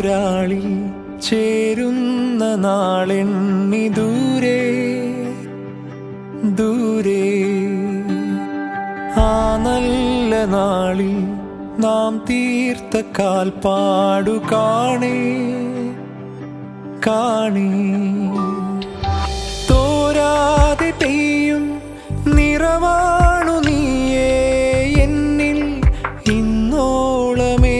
നീയെന്നൊരാളിൽ ചേരുന്ന നാളെണ്ണി ദൂരെ ദൂരെ ആ നല്ല നാളിൽ നാം തീർത്ത കാൽപ്പാടു കാണേ കാണേ തോരാതെ പെയ്യും നിറവാണു നീയേ എന്നിൽ ഇന്നോളമേ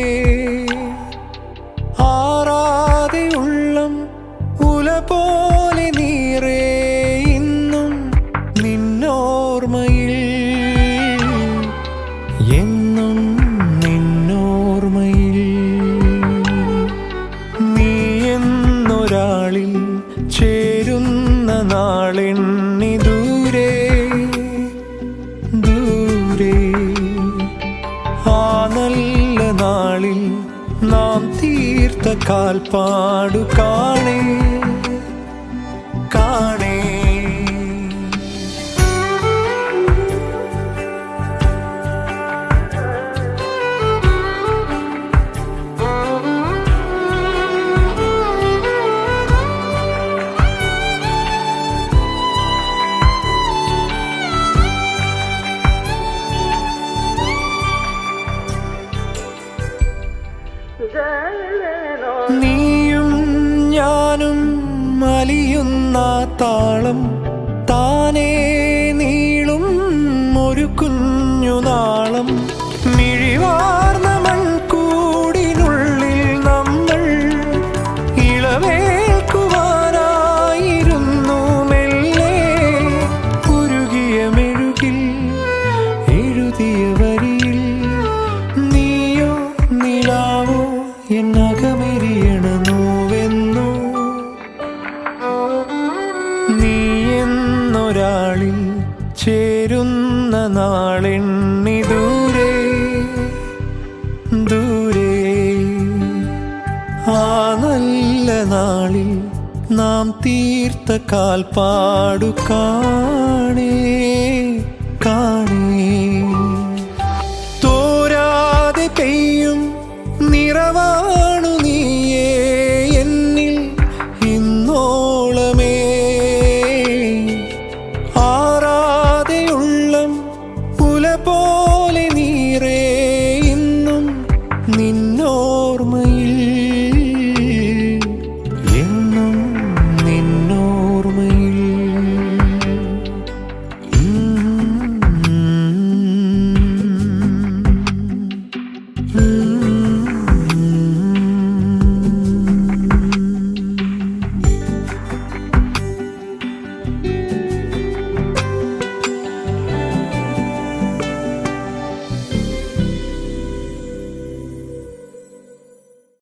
ആറാതെ ഉള്ളം ഉല പോലെ നീറേ ഇന്നും നിന്നോർമ്മയിൽ എന്നും നിന്നോർമ്മയിൽ നീ എന്നൊരാളിൽ ചേരുന്ന നാളെണ്ണി ദൂരെ ദൂരെ ആ നല്ല നാളിൽ നാം തീർത്ത കാൽപ്പാടു കാണേ കാണേ നീയും ഞാനും അലിയുന്ന താളം താനേ നീളും ഒരു കുഞ്ഞു നാളം മിഴിവാർന്ന മൺകൂടിനുള്ളിൽ നമ്മൾ ഇളവേൽക്കുവാനായിരുന്നു മെല്ലെ ഉരുകിയ മെഴുകിൽ എഴുതിയ വരിയിൽ നീയോ നിലാവോ എന്നകമെരിയണ നോവെന്നോ നീ എന്നൊരാളിൽ ചേരുന്ന നാളെണ്ണി ദൂരെ ദൂരെ ആ നല്ല നാളിൽ നാം തീർത്ത കാൽപ്പാടു കാണേ